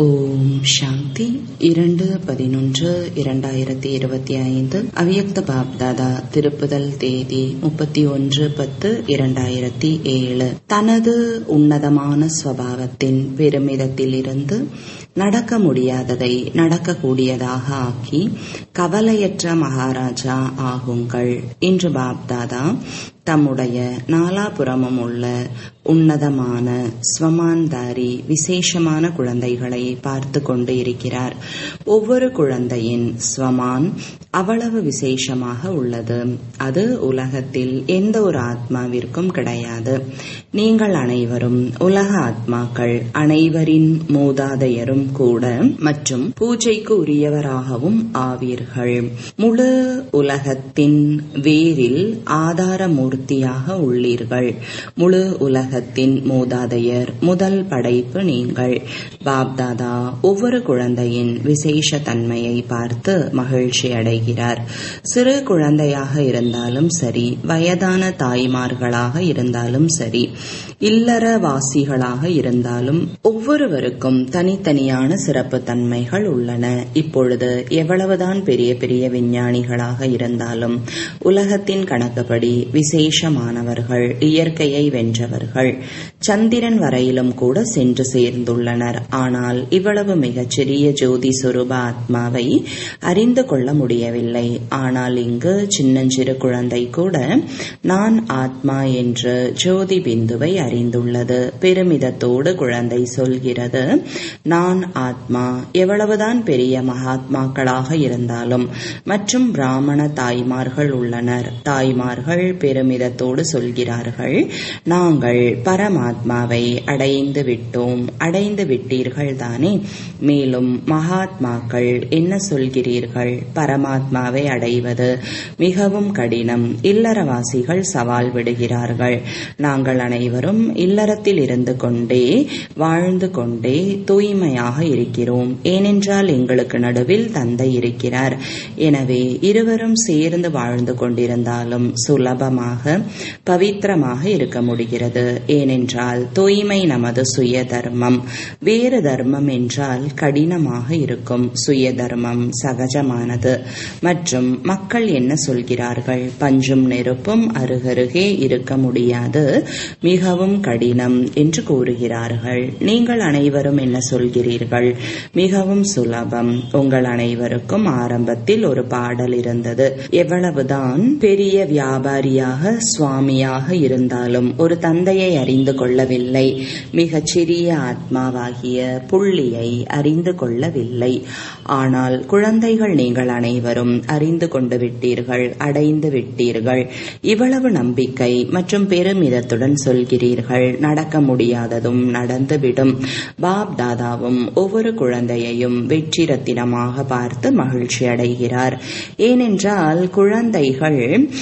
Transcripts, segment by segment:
ஓம் சாந்தி இரண்டு பதினொன்று இரண்டாயிரத்தி இருபத்தி ஐந்து அவ்யக்த பாப்தாதா திருப்புதல் தேதி முப்பத்தி ஒன்று பத்து இரண்டாயிரத்தி ஏழு தனது உன்னதமான ஸ்வபாவத்தின் பெருமிதத்திலிருந்து நடக்க முடியாததை நடக்கக்கூடியதாக ஆக்கி கவலையற்ற மகாராஜா ஆகுங்கள் இன்று பாப்தாதா தம்முடைய நாலாபுறமும் உள்ள உன்னதமான ஸ்வமான்தாரி விசேஷமான குழந்தைகளை பார்த்து கொண்டு இருக்கிறார் ஒவ்வொரு குழந்தையின் ஸ்வமான் அவ்வளவு விசேஷமாக உள்ளது அது உலகத்தில் எந்த ஒரு ஆத்மாவிற்கும் கிடையாது நீங்கள் அனைவரும் உலக ஆத்மாக்கள் அனைவரின் மூதாதையரும் கூட மற்றும் பூஜைக்கு உரியவராகவும் ஆவீர்கள் முழு உலகத்தின் வேரில் ஆதார மூர்த்தியாக உள்ளீர்கள் முழு உலகத்தின் மூதாதையர் முதல் படைப்பு நீங்கள் பாப்தாதா ஒவ்வொரு குழந்தையின் விசேஷ தன்மையை பார்த்து மகிழ்ச்சி அடைகிறார் சிறு குழந்தையாக இருந்தாலும் சரி வயதான தாய்மார்களாக இருந்தாலும் சரி இல்லற வாசிகளாக இருந்தாலும் ஒவ்வொருவருக்கும் தனித்தனியான சிறப்பு தன்மைகள் உள்ளன இப்பொழுது எவ்வளவுதான் பெரிய பெரிய விஞ்ஞானிகளாக இருந்தாலும் உலகத்தின் கணக்குப்படி விசேஷமானவர்கள் இயற்கையை வென்றவர்கள் சந்திரன் வரையிலும் கூட சென்று சேர்ந்துள்ளனர் ஆனால் இவ்வளவு மிகச்சிறிய ஜோதி சுரூப ஆத்மாவை அறிந்து கொள்ள முடியவில்லை ஆனால் இங்கு சின்னஞ்சிறு குழந்தை கூட நான் ஆத்மா என்று ஜோதி பிந்துவை அறிந்துள்ளது பெருமிதத்தோடு குழந்தை சொல்கிறது நான் ஆத்மா எவ்வளவுதான் பெரிய மகாத்மாக்களாக இருந்தாலும் மற்றும் பிராமண தாய்மார்கள் உள்ளனர் தாய்மார்கள் பெருமிதத்தோடு சொல்கிறார்கள் நாங்கள் பரமாத்மாவை அடைந்து விட்டோம் அடைந்து விட்டீர்கள் தானே மேலும் மகாத்மாக்கள் என்ன சொல்கிறீர்கள் பரமாத்மாவை அடைவது மிகவும் கடினம் இல்லறவாசிகள் சவால் விடுகிறார்கள் நாங்கள் அனைவரும் இல்லறத்தில் இருந்து கொண்டே வாழ்ந்து கொண்டே தூய்மையாக இருக்கிறோம் ஏனென்றால் எங்களுக்கு நடுவில் தந்தை இருக்கிறார் எனவே இருவரும் சேர்ந்து வாழ்ந்து கொண்டிருந்தாலும் சுலபமாக பவித்திரமாக இருக்க முடிகிறது ஏனென்றால் தூய்மை நமது சுய தர்மம் வேறு தர்மம் என்றால் கடினமாக இருக்கும் சுய தர்மம் சகஜமானது மற்றும் மக்கள் என்ன சொல்கிறார்கள் பஞ்சும் நெருப்பும் அருகருகே இருக்க முடியாது மிகவும் கடினம் என்று கூறுகிறார்கள் நீங்கள் அனைவரும் என்ன சொல்கிறீர்கள் மிகவும் சுலபம் உங்கள் அனைவருக்கும் ஆரம்பத்தில் ஒரு பாடல் இருந்தது எவ்வளவுதான் பெரிய வியாபாரியாக சுவாமியாக இருந்தாலும் ஒரு தந்தையை அறிந்து கொள்ளவில்லை மிகச் சிறிய ஆத்மாவாகிய புள்ளியை அறிந்து கொள்ளவில்லை ஆனால் குழந்தைகள் நீங்கள் அனைவரும் அறிந்து கொண்டு விட்டீர்கள் அடைந்து விட்டீர்கள் இவ்வளவு நம்பிக்கை மற்றும் பெருமிதத்துடன் சொல்கிறீர்கள் நடக்க முடியாததும் நடந்துவிடும் பாப் தாதாவும் ஒவ்வொரு குழந்தையையும் வெற்றி ரத்தினமாக பார்த்து மகிழ்ச்சி அடைகிறார் ஏனென்றால் குழந்தைகள்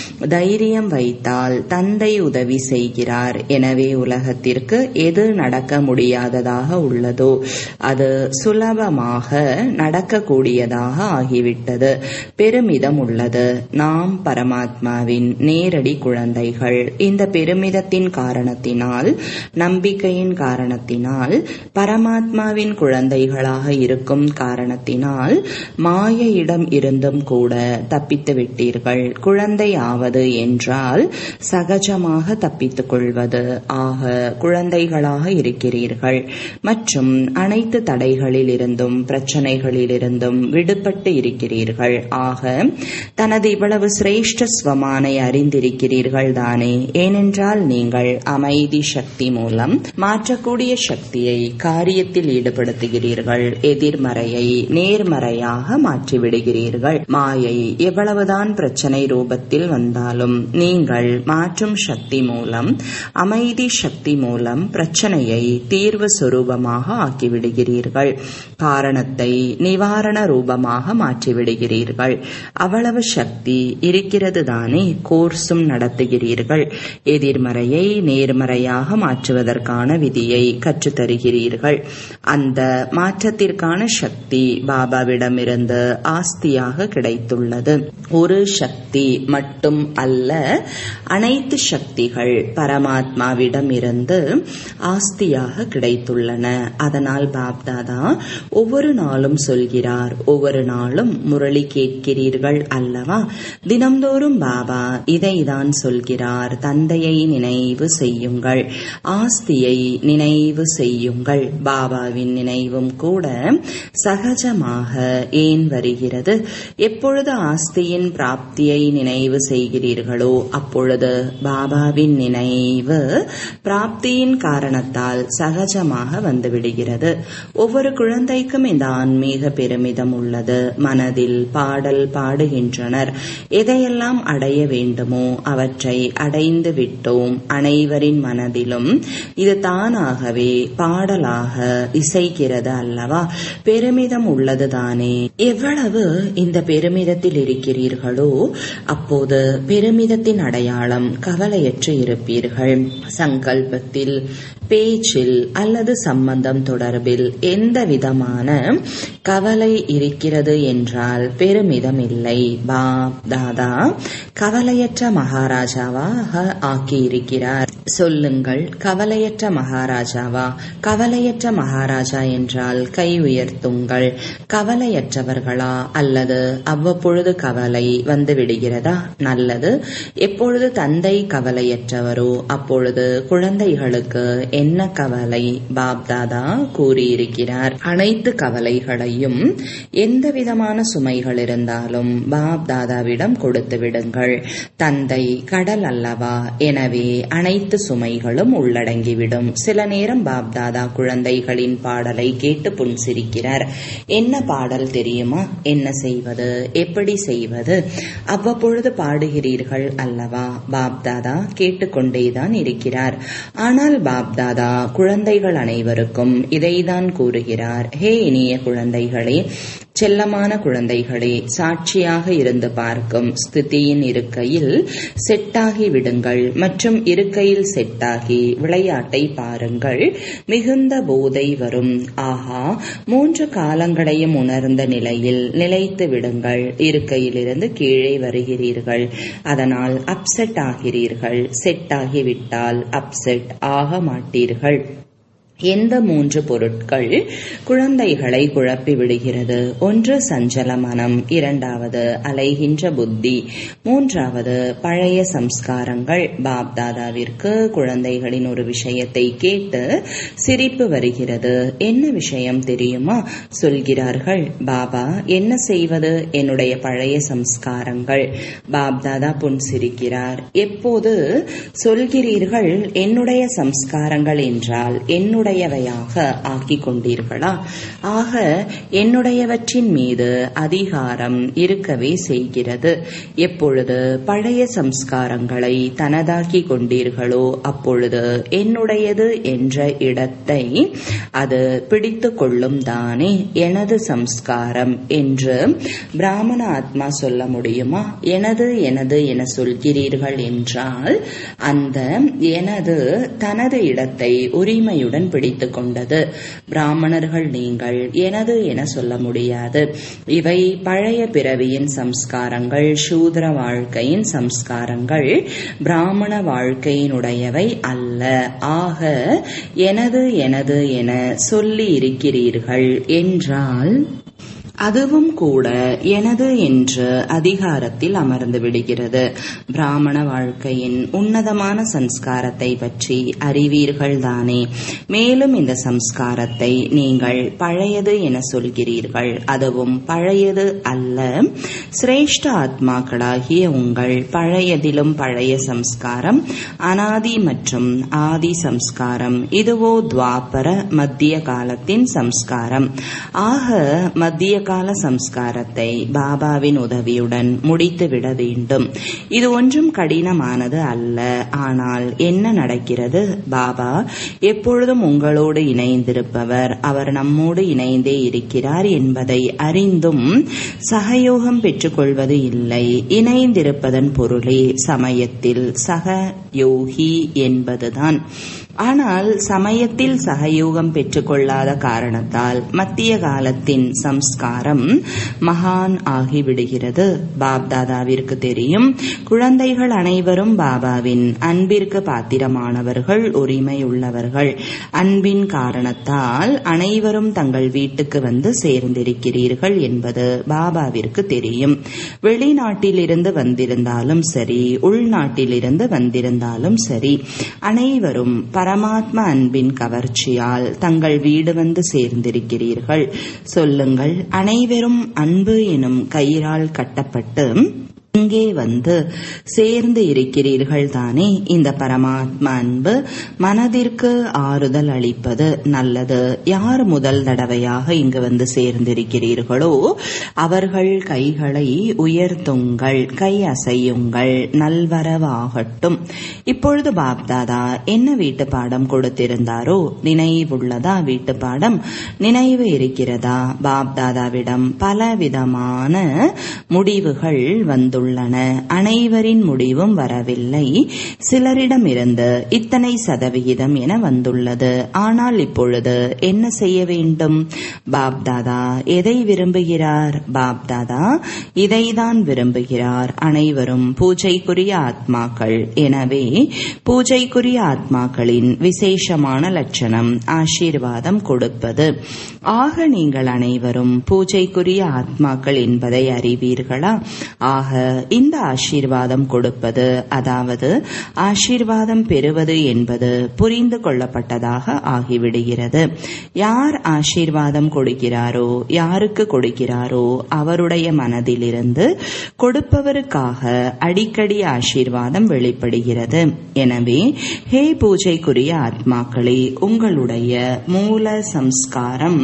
தைரியம் வைத்தால் தந்தை உதவி செய்கிறார் எனவே உலகத்திற்கு எது நடக்க முடியாததாக உள்ளதோ அது சுலபமாக நடக்கக்கூடியதாக ஆகிவிட்டது பெருமிதம் உள்ளது நாம் பரமாத்மாவின் நேரடி குழந்தைகள் இந்த பெருமிதத்தின் காரணத்தினால் நம்பிக்கையின் காரணத்தினால் பரமாத்மாவின் குழந்தைகளாக இருக்கும் காரணத்தினால் மாயையிடம் இருந்தும் கூட தப்பித்து விட்டீர்கள் குழந்தை ஆவது என்றால் சகஜமாக தப்பித்துக் கொள்வது ஆக குழந்தைகளாக இருக்கிறீர்கள் மற்றும் அனைத்து தடைகளில் இருந்தும் பிரச்சனைகளில் இருந்தும் விடுபட்டு இருக்கிறீர்கள் ஆக தனது இவ்வளவு சிரேஷ்ட ஸ்வமானை அறிந்திருக்கிறீர்கள் தானே ஏனென்றால் நீங்கள் அமைதி சக்தி மூலம் மாற்றக்கூடிய சக்தியை காரியத்தில் ஈடுபடுத்துகிறீர்கள் எதிர்மறையை நேர்மறையாக மாற்றிவிடுகிறீர்கள் மாயை எவ்வளவுதான் பிரச்சனை ரூபத்தில் வந்தாலும் நீங்கள் மாற்றும் சக்தி மூலம் அமைதி சக்தி மூலம் பிரச்சனையை தீர்வு சுரூபமாக ஆக்கிவிடுகிறீர்கள் காரணத்தை நிவாரண ரூபமாக மாற்றிவிடுகிறீர்கள் அவ்வளவு சக்தி இருக்கிறது தானே கோர்ஸும் நடத்துகிறீர்கள் எதிர்மறையை நேர்மறையாக மாற்றுவதற்கான விதியை கற்றுத்தருகிறீர்கள் அந்த மாற்றத்திற்கான சக்தி பாபாவிடமிருந்து ஆஸ்தியாக கிடைத்துள்ளது ஒரு சக்தி மட்டும் அல்ல அனைத்து சக்திகள் பரமாத்மாவிடம் இருந்து வந்து ஆஸ்தியாக கிடைத்துள்ளன அதனால் பாப்தாதா ஒவ்வொரு நாளும் சொல்கிறார் ஒவ்வொரு நாளும் முரளி கேட்கிறீர்கள் அல்லவா தினம்தோறும் பாபா இதைதான் சொல்கிறார் தந்தையை நினைவு செய்யுங்கள் ஆஸ்தியை நினைவு செய்யுங்கள் பாபாவின் நினைவும் கூட சகஜமாக ஏன் வருகிறது எப்பொழுது ஆஸ்தியின் பிராப்தியை நினைவு செய்கிறீர்களோ அப்பொழுது பாபாவின் நினைவு பிராப்தியின் காரணத்தால் சகஜமாக வந்துவிடுகிறது ஒவ்வொரு குழந்தைக்கும் இந்த ஆன்மீக பெருமிதம் உள்ளது மனதில் பாடல் பாடுகின்றனர் எதையெல்லாம் அடைய வேண்டுமோ அவற்றை அடைந்து விட்டோம் அனைவரின் மனதிலும் இது தானாகவே பாடலாக இசைக்கிறது அல்லவா பெருமிதம் உள்ளதுதானே எவ்வளவு இந்த பெருமிதத்தில் இருக்கிறீர்களோ அப்போது பெருமிதத்தின் அடையாளம் கவலையற்று இருப்பீர்கள் சங்கல்பத்தில் பேச்சில் அல்லது சம்பந்தம் தொடர்பில் எந்த விதமான கவலை இருக்கிறது என்றால் பெருமிதம் இல்லை பா தாதா கவலையற்ற மகாராஜாவாக ஆக்கியிருக்கிறார் சொல்லுங்கள் கவலையற்ற மகாராஜாவா கவலையற்ற மகாராஜா என்றால் கை உயர்த்துங்கள் கவலையற்றவர்களா அல்லது அவ்வப்பொழுது கவலை வந்து விடுகிறதா நல்லது எப்பொழுது தந்தை கவலையற்றவரோ அப்பொழுது குழந்தைகளுக்கு என்ன கவலை பாப்தாதா கூறியிருக்கிறார் அனைத்து கவலைகளையும் எந்த விதமான சுமைகள் இருந்தாலும் பாப்தாதாவிடம் கொடுத்து விடுங்கள் தந்தை கடல் அல்லவா எனவே அனைத்து சுமைகளும் உள்ளடங்கிவிடும் சில நேரம் பாப்தாதா குழந்தைகளின் பாடலை கேட்டு புன்சிரிக்கிறார் என்ன பாடல் தெரியுமா என்ன செய்வது எப்படி செய்வது அவ்வப்பொழுது பாடுகிறீர்கள் அல்லவா பாப்தாதா கேட்டுக்கொண்டேதான் இருக்கிறார் ஆனால் பாப்தாதா குழந்தைகள் அனைவருக்கும் இதைதான் கூறுகிறார் ஹே இனிய குழந்தைகளே செல்லமான குழந்தைகளே சாட்சியாக இருந்து பார்க்கும் ஸ்திதியின் இருக்கையில் செட்டாகி விடுங்கள் மற்றும் இருக்கையில் செட்டாகி விளையாட்டை பாருங்கள் மிகுந்த போதை வரும் ஆஹா மூன்று காலங்களையும் உணர்ந்த நிலையில் நிலைத்து விடுங்கள் இருக்கையிலிருந்து கீழே வருகிறீர்கள் அதனால் அப்செட் ஆகிறீர்கள் செட் ஆகிவிட்டால் அப்செட் ஆக மாட்டீர்கள் எந்த மூன்று பொருட்கள் குழந்தைகளை குழப்பி விடுகிறது ஒன்று சஞ்சல மனம் இரண்டாவது அலைகின்ற புத்தி மூன்றாவது பழைய சம்ஸ்காரங்கள் பாப்தாதாவிற்கு குழந்தைகளின் ஒரு விஷயத்தை கேட்டு சிரிப்பு வருகிறது என்ன விஷயம் தெரியுமா சொல்கிறார்கள் பாபா என்ன செய்வது என்னுடைய பழைய சம்ஸ்காரங்கள் பாப்தாதா புன்சிரிக்கிறார் எப்போது சொல்கிறீர்கள் என்னுடைய சம்ஸ்காரங்கள் என்றால் என்னுடைய என்னுடையவையாக ஆக்கிக் கொண்டீர்களா ஆக என்னுடையவற்றின் மீது அதிகாரம் இருக்கவே செய்கிறது எப்பொழுது பழைய சம்ஸ்காரங்களை தனதாக்கி கொண்டீர்களோ அப்பொழுது என்னுடையது என்ற இடத்தை அது பிடித்து கொள்ளும் தானே எனது சம்ஸ்காரம் என்று பிராமண ஆத்மா சொல்ல முடியுமா எனது எனது என சொல்கிறீர்கள் என்றால் அந்த எனது தனது இடத்தை உரிமையுடன் பிடித்துக் கொண்டது பிராமணர்கள் நீங்கள் எனது என சொல்ல முடியாது இவை பழைய பிறவியின் சம்ஸ்காரங்கள் சூத்திர வாழ்க்கையின் சம்ஸ்காரங்கள் பிராமண வாழ்க்கையினுடையவை அல்ல ஆக எனது எனது என சொல்லி இருக்கிறீர்கள் என்றால் அதுவும் கூட எனது என்று அதிகாரத்தில் அமர்ந்து விடுகிறது பிராமண வாழ்க்கையின் உன்னதமான சம்ஸ்காரத்தை பற்றி அறிவீர்கள் தானே மேலும் இந்த சம்ஸ்காரத்தை நீங்கள் பழையது என சொல்கிறீர்கள் அதுவும் பழையது அல்ல சிரேஷ்ட ஆத்மாக்களாகிய உங்கள் பழையதிலும் பழைய சம்ஸ்காரம் அனாதி மற்றும் ஆதி சம்ஸ்காரம் இதுவோ துவாபர மத்திய காலத்தின் சம்ஸ்காரம் ஆக மத்திய கால சம்ஸ்காரத்தை பாபாவின் உதவியுடன் முடித்துவிட வேண்டும் இது ஒன்றும் கடினமானது அல்ல ஆனால் என்ன நடக்கிறது பாபா எப்பொழுதும் உங்களோடு இணைந்திருப்பவர் அவர் நம்மோடு இணைந்தே இருக்கிறார் என்பதை அறிந்தும் சகயோகம் பெற்றுக்கொள்வது இல்லை இணைந்திருப்பதன் பொருளே சமயத்தில் சக யோகி என்பதுதான் ஆனால் சமயத்தில் சகயோகம் பெற்றுக்கொள்ளாத காரணத்தால் மத்திய காலத்தின் சம்ஸ்காரம் மகான் ஆகிவிடுகிறது பாப்தாதாவிற்கு தெரியும் குழந்தைகள் அனைவரும் பாபாவின் அன்பிற்கு பாத்திரமானவர்கள் உரிமை உள்ளவர்கள் அன்பின் காரணத்தால் அனைவரும் தங்கள் வீட்டுக்கு வந்து சேர்ந்திருக்கிறீர்கள் என்பது பாபாவிற்கு தெரியும் வெளிநாட்டிலிருந்து வந்திருந்தாலும் சரி உள்நாட்டிலிருந்து வந்திருந்தாலும் சரி அனைவரும் பரமாத்மா அன்பின் கவர்ச்சியால் தங்கள் வீடு வந்து சேர்ந்திருக்கிறீர்கள் சொல்லுங்கள் அனைவரும் அன்பு எனும் கயிறால் கட்டப்பட்டு இங்கே வந்து சேர்ந்து இருக்கிறீர்கள் தானே இந்த பரமாத்மா அன்பு மனதிற்கு ஆறுதல் அளிப்பது நல்லது யார் முதல் தடவையாக இங்கு வந்து சேர்ந்திருக்கிறீர்களோ அவர்கள் கைகளை உயர்த்துங்கள் கை அசையுங்கள் நல்வரவாகட்டும் இப்பொழுது பாப்தாதா என்ன வீட்டு பாடம் கொடுத்திருந்தாரோ நினைவுள்ளதா வீட்டு பாடம் நினைவு இருக்கிறதா பாப்தாதாவிடம் பலவிதமான முடிவுகள் வந்துள்ளன அனைவரின் முடிவும் வரவில்லை சிலரிடமிருந்து இத்தனை சதவிகிதம் என வந்துள்ளது ஆனால் இப்பொழுது என்ன செய்ய வேண்டும் பாப்தாதா எதை விரும்புகிறார் பாப்தாதா இதைதான் விரும்புகிறார் அனைவரும் பூஜைக்குரிய ஆத்மாக்கள் எனவே பூஜைக்குரிய ஆத்மாக்களின் விசேஷமான லட்சணம் ஆசீர்வாதம் கொடுப்பது ஆக நீங்கள் அனைவரும் பூஜைக்குரிய ஆத்மாக்கள் என்பதை அறிவீர்களா ஆக இந்த ஆசீர்வாதம் கொடுப்பது அதாவது ஆசீர்வாதம் பெறுவது என்பது புரிந்து கொள்ளப்பட்டதாக ஆகிவிடுகிறது யார் ஆசீர்வாதம் கொடுக்கிறாரோ யாருக்கு கொடுக்கிறாரோ அவருடைய மனதிலிருந்து கொடுப்பவருக்காக அடிக்கடி ஆசீர்வாதம் வெளிப்படுகிறது எனவே ஹே பூஜைக்குரிய ஆத்மாக்களே உங்களுடைய மூல சம்ஸ்காரம்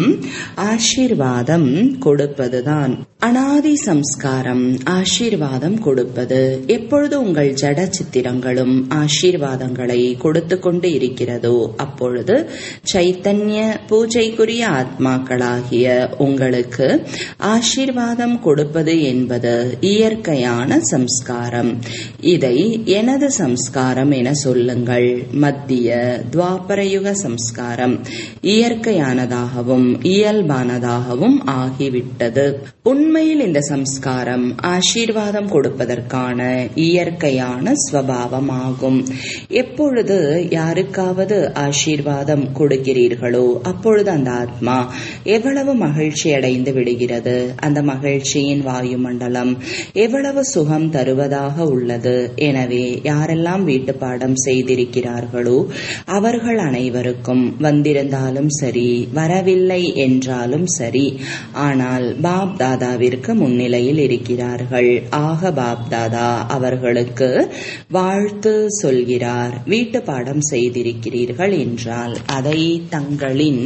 ஆசீர்வாதம் கொடுப்பதுதான் அனாதி சம்ஸ்காரம் ஆசீர்வாதம் கொடுப்பது எப்பொழுது உங்கள் ஜட சித்திரங்களும் ஆசீர்வாதங்களை கொடுத்து கொண்டு இருக்கிறதோ அப்பொழுது சைத்தன்ய பூஜைக்குரிய ஆத்மாக்களாகிய உங்களுக்கு ஆசீர்வாதம் கொடுப்பது என்பது இயற்கையான சம்ஸ்காரம் இதை எனது சம்ஸ்காரம் என சொல்லுங்கள் மத்திய துவாபரயுக சம்ஸ்காரம் இயற்கையானதாகவும் இயல்பானதாகவும் ஆகிவிட்டது உண்மையில் இந்த சம்ஸ்காரம் ஆசீர்வாதம் கொடுப்பதற்கான இயற்கையான ஸ்வபாவமாகும் எப்பொழுது யாருக்காவது ஆசீர்வாதம் கொடுக்கிறீர்களோ அப்பொழுது அந்த ஆத்மா எவ்வளவு மகிழ்ச்சி அடைந்து விடுகிறது அந்த மகிழ்ச்சியின் வாயுமண்டலம் எவ்வளவு சுகம் தருவதாக உள்ளது எனவே யாரெல்லாம் வீட்டு பாடம் செய்திருக்கிறார்களோ அவர்கள் அனைவருக்கும் வந்திருந்தாலும் சரி வரவில்லை என்றாலும் சரி ஆனால் பாப் தாதாவிற்கு முன்னிலையில் இருக்கிறார்கள் ஆக பாப் தாதா அவர்களுக்கு வாழ்த்து சொல்கிறார் வீட்டு பாடம் செய்திருக்கிறீர்கள் என்றால் அதை தங்களின்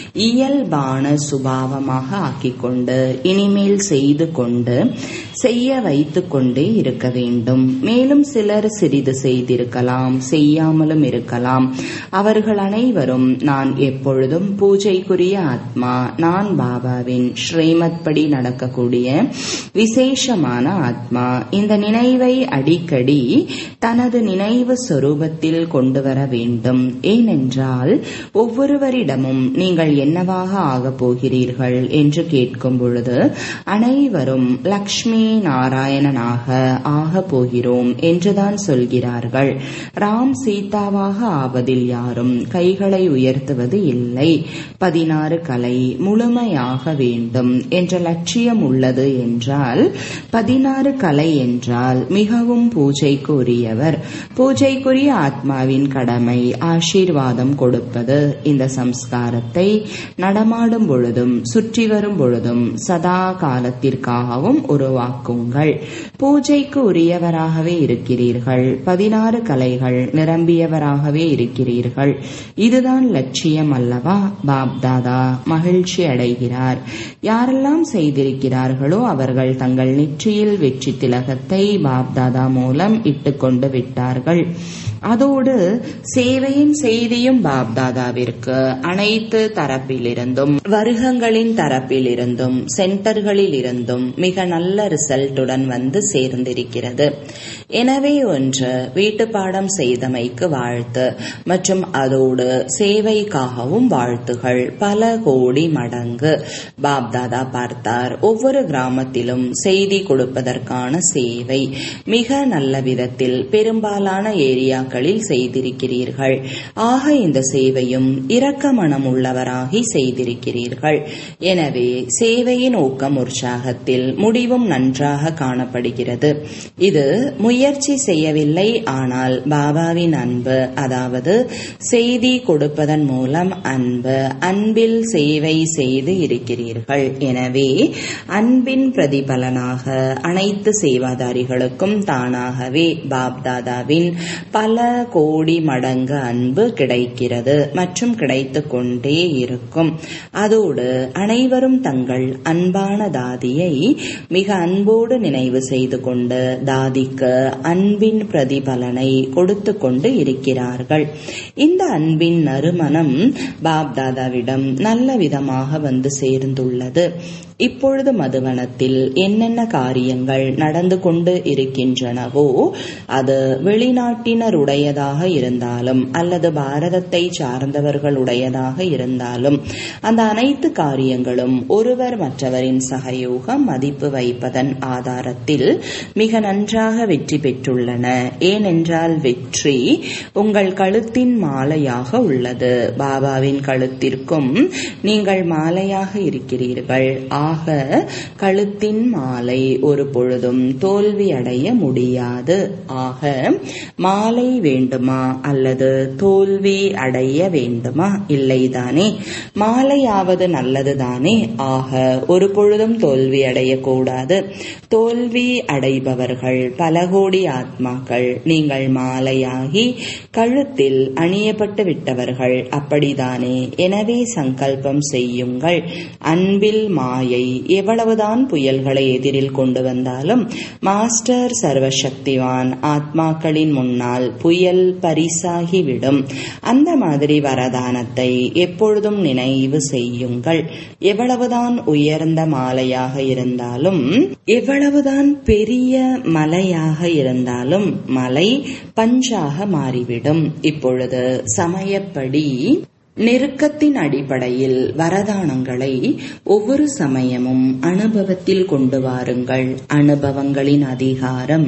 இயல்பான சுபாவமாக ஆக்கிக்கொண்டு இனிமேல் செய்து கொண்டு செய்ய வைத்துக் கொண்டே இருக்க வேண்டும் மேலும் சிலர் சிறிது செய்திருக்கலாம் செய்யாமலும் இருக்கலாம் அவர்கள் அனைவரும் நான் எப்பொழுதும் பூஜைக்குரிய ஆத்மா நான் பாபாவின் ஸ்ரீமத் படி நடக்கக்கூடிய விசேஷமான ஆத்மா இந்த நினைவை அடிக்கடி தனது நினைவு சொரூபத்தில் கொண்டு வர வேண்டும் ஏனென்றால் ஒவ்வொருவரிடமும் நீங்கள் என்னவாக ஆகப் போகிறீர்கள் என்று கேட்கும் பொழுது அனைவரும் லக்ஷ்மி நாராயணனாக ஆகப் போகிறோம் என்றுதான் சொல்கிறார்கள் ராம் சீதாவாக ஆவதில் யாரும் கைகளை உயர்த்துவது இல்லை பதினாறு கலை முழுமையாக வேண்டும் என்ற லட்சியம் உள்ளது என்றால் பதினாறு கலை என்றால் மிகவும் பூஜைக்கு உரியவர் பூஜைக்குரிய ஆத்மாவின் கடமை ஆசீர்வாதம் கொடுப்பது இந்த சம்ஸ்காரத்தை நடமாடும் பொழுதும் சுற்றி வரும் பொழுதும் சதா காலத்திற்காகவும் உருவாக்குங்கள் பூஜைக்கு உரியவராகவே இருக்கிறீர்கள் பதினாறு கலைகள் நிரம்பியவராகவே இருக்கிறீர்கள் இதுதான் லட்சியம் அல்லவா பாப்தாதா மகிழ்ச்சி அடைகிறார் யாரெல்லாம் செய்திருக்கிறார்களோ அவர்கள் தங்கள் நெற்றியில் வெற்றி திலகத்தை பாப்தாதா மூலம் இட்டுக்கொண்டு விட்டார்கள் அதோடு சேவையின் செய்தியும் பாப்தாதாவிற்கு அனைத்து தரப்பிலிருந்தும் வருகங்களின் தரப்பிலிருந்தும் சென்டர்களில் இருந்தும் மிக நல்ல ரிசல்ட்டுடன் வந்து சேர்ந்திருக்கிறது எனவே ஒன்று வீட்டு பாடம் செய்தமைக்கு வாழ்த்து மற்றும் அதோடு சேவைக்காகவும் வாழ்த்துகள் பல கோடி மடங்கு பாப்தாதா பார்த்தார் ஒவ்வொரு கிராமத்திலும் செய்தி கொடுப்பதற்கான சேவை மிக நல்ல விதத்தில் பெரும்பாலான ஏரியாக்களில் செய்திருக்கிறீர்கள் ஆக இந்த சேவையும் இரக்க மனம் உள்ளவராகி செய்திருக்கிறீர்கள் எனவே சேவையின் ஊக்கம் உற்சாகத்தில் முடிவும் நன்றாக காணப்படுகிறது இது முயற்சி செய்யவில்லை ஆனால் பாபாவின் அன்பு அதாவது செய்தி கொடுப்பதன் மூலம் அன்பு அன்பில் சேவை செய்து இருக்கிறீர்கள் எனவே அன்பின் பிரதிபலனாக அனைத்து சேவாதாரிகளுக்கும் தானாகவே பாப்தாதாவின் பல கோடி மடங்கு அன்பு கிடைக்கிறது மற்றும் கிடைத்து கொண்டே இருக்கும் அதோடு அனைவரும் தங்கள் அன்பான தாதியை மிக அன்போடு நினைவு செய்து கொண்டு தாதிக்கு அன்பின் பிரதிபலனை கொடுத்து கொண்டு இருக்கிறார்கள் இந்த அன்பின் நறுமணம் பாப்தாதாவிடம் நல்ல விதமாக வந்து சேர்ந்துள்ளது இப்பொழுது மதுவனத்தில் என்னென்ன காரியங்கள் நடந்து கொண்டு இருக்கின்றனவோ அது வெளிநாட்டினருடையதாக இருந்தாலும் அல்லது பாரதத்தை சார்ந்தவர்களுடையதாக இருந்தாலும் அந்த அனைத்து காரியங்களும் ஒருவர் மற்றவரின் சகயோகம் மதிப்பு வைப்பதன் ஆதாரத்தில் மிக நன்றாக வெற்றி பெற்றுள்ளன ஏனென்றால் வெற்றி உங்கள் கழுத்தின் மாலையாக உள்ளது பாபாவின் கழுத்திற்கும் நீங்கள் மாலையாக இருக்கிறீர்கள் ஆக கழுத்தின் மாலை ஒரு பொழுதும் தோல்வி அடைய முடியாது ஆக மாலை வேண்டுமா அல்லது தோல்வி அடைய வேண்டுமா இல்லைதானே மாலையாவது நல்லதுதானே ஆக ஒரு பொழுதும் தோல்வி அடையக்கூடாது தோல்வி அடைபவர்கள் பல கோடி ஆத்மாக்கள் நீங்கள் மாலையாகி கழுத்தில் அணியப்பட்டு விட்டவர்கள் அப்படிதானே எனவே சங்கல்பம் செய்யுங்கள் அன்பில் மாயை எவ்வளவுதான் புயல்களை எதிரில் கொண்டு வந்தாலும் மாஸ்டர் சர்வசக்திவான் ஆத்மாக்களின் முன்னால் புயல் பரிசாகிவிடும் அந்த மாதிரி வரதானத்தை எப்பொழுதும் நினைவு செய்யுங்கள் எவ்வளவுதான் உயர்ந்த மாலையாக இருந்தாலும் எவ்வளவுதான் பெரிய மலையாக இருந்தாலும் மலை பஞ்சாக மாறிவிடும் இப்பொழுது சமயப்படி நெருக்கத்தின் அடிப்படையில் வரதானங்களை ஒவ்வொரு சமயமும் அனுபவத்தில் கொண்டு வாருங்கள் அனுபவங்களின் அதிகாரம்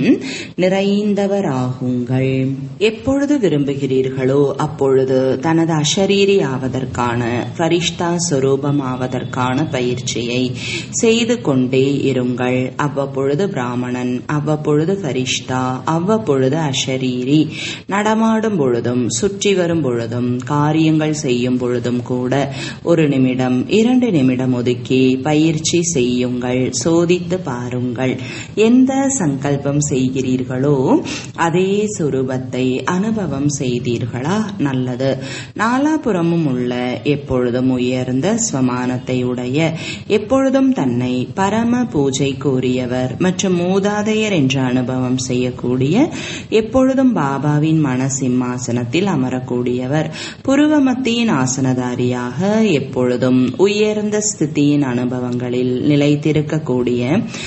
நிறைந்தவராகுங்கள் எப்பொழுது விரும்புகிறீர்களோ அப்பொழுது தனது அஷரீரி ஆவதற்கான ஃபரிஷ்தா சொரூபம் ஆவதற்கான பயிற்சியை செய்து கொண்டே இருங்கள் அவ்வப்பொழுது பிராமணன் அவ்வப்பொழுது ஃபரிஷ்தா அவ்வப்பொழுது அஷரீரி நடமாடும் பொழுதும் சுற்றி வரும் பொழுதும் காரியங்கள் செய்ய செய்யும் பொழுதும் கூட ஒரு நிமிடம் இரண்டு நிமிடம் ஒதுக்கி பயிற்சி செய்யுங்கள் சோதித்து பாருங்கள் எந்த சங்கல்பம் செய்கிறீர்களோ அதே சுரூபத்தை அனுபவம் செய்தீர்களா நல்லது நாலாபுறமும் உள்ள எப்பொழுதும் உயர்ந்த ஸ்வமானத்தை உடைய எப்பொழுதும் தன்னை பரம பூஜை கூறியவர் மற்றும் மூதாதையர் என்ற அனுபவம் செய்யக்கூடிய எப்பொழுதும் பாபாவின் மன சிம்மாசனத்தில் அமரக்கூடியவர் புருவமத்தியின் ஆசனதாரியாக எப்பொழுதும் உயர்ந்த ஸ்திதியின் அனுபவங்களில் நிலைத்திருக்கக்கூடிய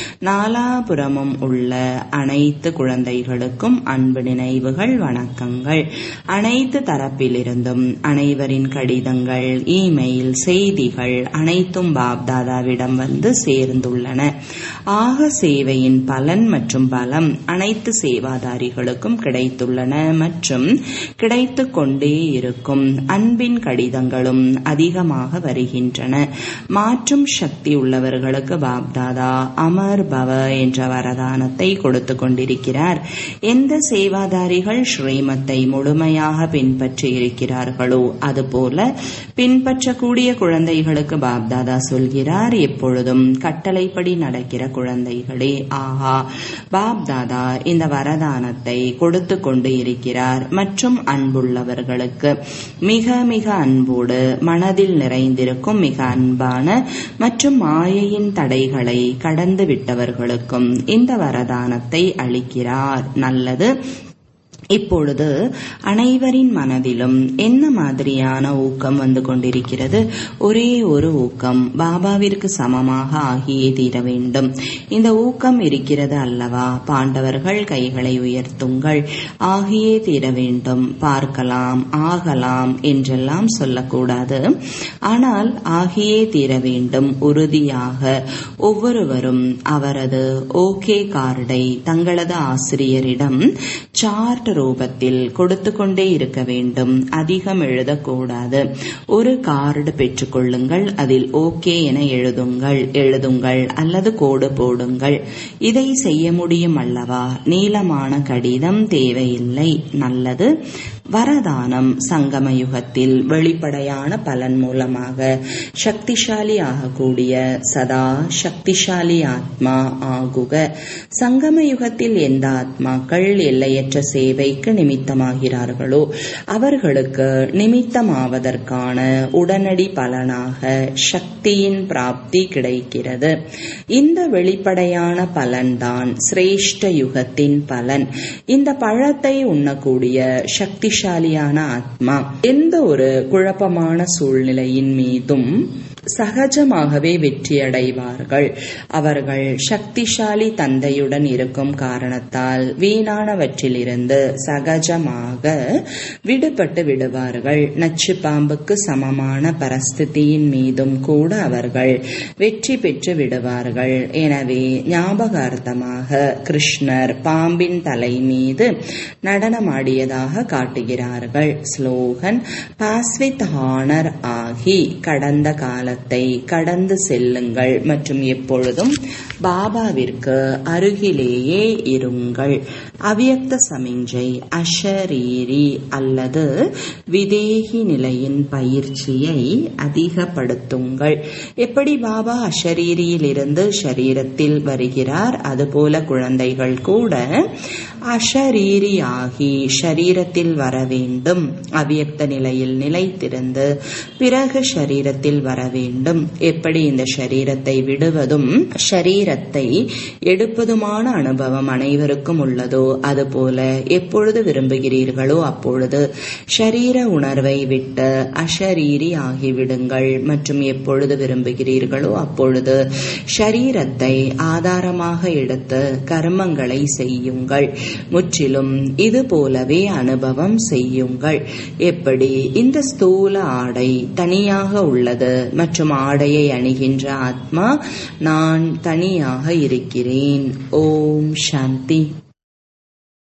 நாலாபுறமும் உள்ள அனைத்து குழந்தைகளுக்கும் அன்பு நினைவுகள் வணக்கங்கள் அனைத்து தரப்பிலிருந்தும் அனைவரின் கடிதங்கள் இமெயில் செய்திகள் அனைத்தும் பாப்தாதாவிடம் வந்து சேர்ந்துள்ளன ஆக சேவையின் பலன் மற்றும் பலம் அனைத்து சேவாதாரிகளுக்கும் கிடைத்துள்ளன மற்றும் கிடைத்துக் கொண்டே இருக்கும் அன்பின் கடிதங்களும் அதிகமாக வருகின்றன மாற்றும் சக்தி உள்ளவர்களுக்கு பாப்தாதா அமர் பவ என்ற வரதானத்தை கொடுத்து கொண்டிருக்கிறார் எந்த சேவாதாரிகள் ஸ்ரீமத்தை முழுமையாக பின்பற்றி இருக்கிறார்களோ அதுபோல பின்பற்றக்கூடிய குழந்தைகளுக்கு பாப்தாதா சொல்கிறார் எப்பொழுதும் கட்டளைப்படி நடக்கிற குழந்தைகளே ஆஹா பாப்தாதா இந்த வரதானத்தை கொடுத்து கொண்டு இருக்கிறார் மற்றும் அன்புள்ளவர்களுக்கு மிக மிக அன்போடு மனதில் நிறைந்திருக்கும் மிக அன்பான மற்றும் மாயையின் தடைகளை கடந்து விட்டவர்களுக்கும் இந்த வரதானத்தை அளிக்கிறார் நல்லது இப்பொழுது அனைவரின் மனதிலும் என்ன மாதிரியான ஊக்கம் வந்து கொண்டிருக்கிறது ஒரே ஒரு ஊக்கம் பாபாவிற்கு சமமாக ஆகியே தீர வேண்டும் இந்த ஊக்கம் இருக்கிறது அல்லவா பாண்டவர்கள் கைகளை உயர்த்துங்கள் ஆகியே தீர வேண்டும் பார்க்கலாம் ஆகலாம் என்றெல்லாம் சொல்லக்கூடாது ஆனால் ஆகியே தீர வேண்டும் உறுதியாக ஒவ்வொருவரும் அவரது ஓகே கார்டை தங்களது ஆசிரியரிடம் சார்ட் ரூபத்தில் கொடுத்து கொண்டே இருக்க வேண்டும் அதிகம் எழுதக்கூடாது ஒரு கார்டு பெற்றுக்கொள்ளுங்கள் அதில் ஓகே என எழுதுங்கள் எழுதுங்கள் அல்லது கோடு போடுங்கள் இதை செய்ய முடியும் அல்லவா நீளமான கடிதம் தேவையில்லை நல்லது வரதானம் சங்கம யுகத்தில் வெளிப்படையான பலன் மூலமாக சக்திசாலி ஆகக்கூடிய சதா சக்திசாலி ஆத்மா ஆகுக சங்கம யுகத்தில் எந்த ஆத்மாக்கள் எல்லையற்ற சேவைக்கு நிமித்தமாகிறார்களோ அவர்களுக்கு நிமித்தமாவதற்கான உடனடி பலனாக சக்தியின் பிராப்தி கிடைக்கிறது இந்த வெளிப்படையான பலன்தான் சிரேஷ்ட யுகத்தின் பலன் இந்த பழத்தை உண்ணக்கூடிய சக்திசாலியான ஆத்மா எந்த ஒரு குழப்பமான சூழ்நிலையின் மீதும் சகஜமாகவே வெற்றியடைவார்கள் அவர்கள் சக்திசாலி தந்தையுடன் இருக்கும் காரணத்தால் வீணானவற்றிலிருந்து சகஜமாக விடுபட்டு விடுவார்கள் நச்சு பாம்புக்கு சமமான பரஸ்திதியின் மீதும் கூட அவர்கள் வெற்றி பெற்று விடுவார்கள் எனவே ஞாபகார்த்தமாக கிருஷ்ணர் பாம்பின் தலை மீது நடனமாடியதாக காட்டுகிறார்கள் ஸ்லோகன் பாஸ்வித் ஹானர் ஆகி கடந்த கால காலத்தை கடந்து செல்லுங்கள் மற்றும் எப்பொழுதும் பாபாவிற்கு அருகிலேயே இருங்கள் அவ்யக்த சமிஞ்சை அஷரீரி அல்லது விதேகி நிலையின் பயிற்சியை அதிகப்படுத்துங்கள் எப்படி பாபா அஷரீரியில் இருந்து ஷரீரத்தில் வருகிறார் அதுபோல குழந்தைகள் கூட அஷரீரியாகி ஷரீரத்தில் வர வேண்டும் அவ்யக்த நிலையில் நிலைத்திருந்து பிறகு ஷரீரத்தில் வர வேண்டும் எப்படி இந்த ஷரீரத்தை விடுவதும் ஷரீரத்தை எடுப்பதுமான அனுபவம் அனைவருக்கும் உள்ளதோ அதுபோல எப்பொழுது விரும்புகிறீர்களோ அப்பொழுது ஷரீர உணர்வை விட்டு அஷரீரி ஆகிவிடுங்கள் மற்றும் எப்பொழுது விரும்புகிறீர்களோ அப்பொழுது ஷரீரத்தை ஆதாரமாக எடுத்து கர்மங்களை செய்யுங்கள் முற்றிலும் இது போலவே அனுபவம் செய்யுங்கள் எப்படி இந்த ஸ்தூல ஆடை தனியாக உள்ளது மற்றும் ஆடையை அணிகின்ற ஆத்மா நான் தனியாக இருக்கிறேன் ஓம் சாந்தி